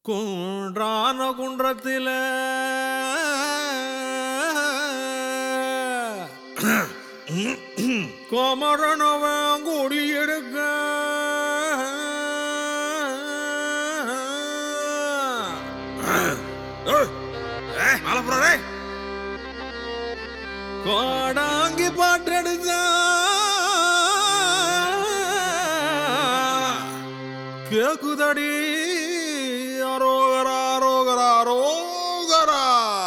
குன்றான குன்றத்தில கோமரனவன் கூடி எடுக்க கோடாங்கி பாட்டெடுத்தா கேக்குதடி அரோகரா அரோகரா அரோகரா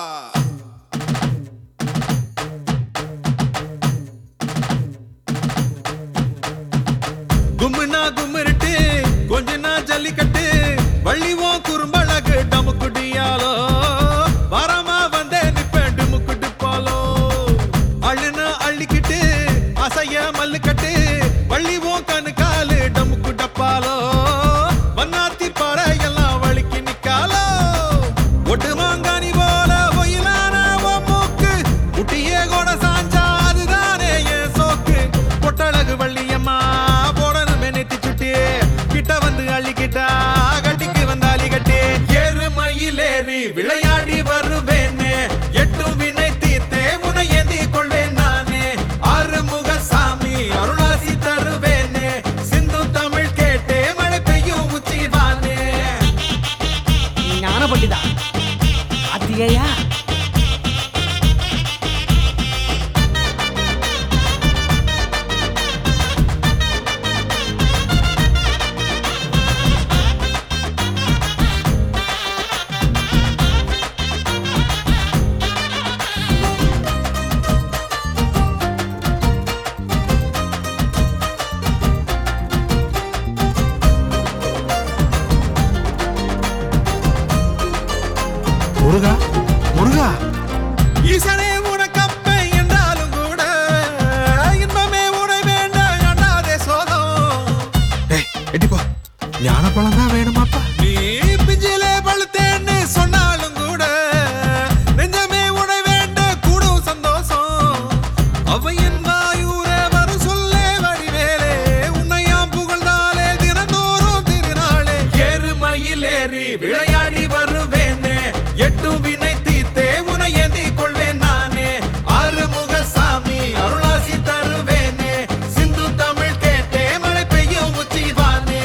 கும்முனா கும்மிருட்டு கொஞ்ச நாள் ஜல்லிக்கட்டு வள்ளிவோ குறும்பழகு டமுக்குடியாலோ வரமா வந்தே நிப்பேன் டுமுக்குட்டு போலோ அள்ளுனா அள்ளிக்கிட்டு அசைய மல்லுக்கட்டு வள்ளிவோ கண்ணு காலு டமுக்கு டப்பாலோ வண்ணாத்தி பாறை எல்லாம் வலிக்கு நிக்காலோ ஒட்டு மாங்கானி போல ஒயிலான உன் மூக்கு முட்டியே கூட சாஞ்சா அதுதானே என் சோக்கு பொட்டழகு வள்ளியம்மா போடணுமே நெத்தி சுட்டி கிட்ட வந்து அள்ளிக்கிட்டா கட்டிக்கு வந்த அலி கட்டி ஏறு மயிலேறி விளையாடி வருவேனே எட்டும் வினை தீர்த்தே உனை ஏந்தி கொள்வேன் நானே ஆறுமுக சாமி அருளாசி தருவேனே சிந்து தமிழ் கேட்டே மழை பெய்யும் உச்சிவானே ஞான பண்டிதா அத்திகையா முருகா முருகா ஈசனே உனக்கப்பை என்றாலும் கூட இன்பமே உனை வேண்டாம் அண்ணாதே சோகம் ஏய் எட்டிப்போ ஞானப்பழம் தான் வேணுமாப்பா நீ பிஞ்சிலே பழுத்தேன்னு சொன்னாலும் கூட நெஞ்சமே உனை வேண்ட கூடும் சந்தோஷம் அவையின் வாயூரே வரும் சொல்லே வடிவேலே உன்னையாம் புகழ்ந்தாலே தினந்தோறும் திருநாளே ஏறுமயிலேறி விளையாடி வருவேனே எட்டும் வினை தீர்த்தே உனை ஏந்தி கொள்வேன் நானே ஆறுமுக சாமி அருளாசி தருவேனே சிந்து தமிழ் கேட்டே மழை பெய்யும் உச்சிவானே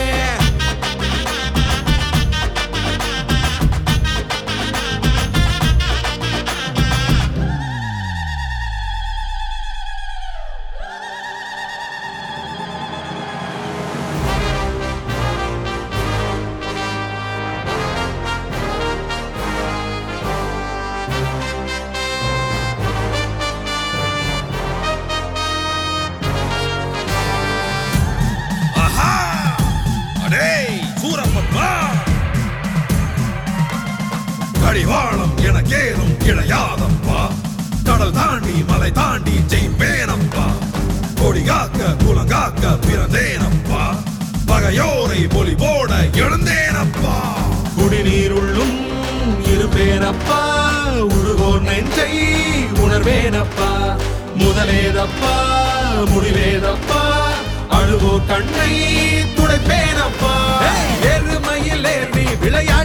அடே சூரப்பா கடிவாளம் என கேளும் இளையாதப்பா கடல் தாண்டி மலை தாண்டி ஜெயிப்பேனப்பா கொடி காக்க குலங்காக்க பிறந்தேனப்பா பகையோரை பொலி போட எழுந்தேனப்பா குடிநீருள்ளும் இருப்பேனப்பா உருகோர் நெஞ்சை உணர்வேனப்பா முதலேதப்பா முடிவேதப்பா அழுவோ கண்ணை துடைப்பேனப்பா எருமையில் ஏறி விளையா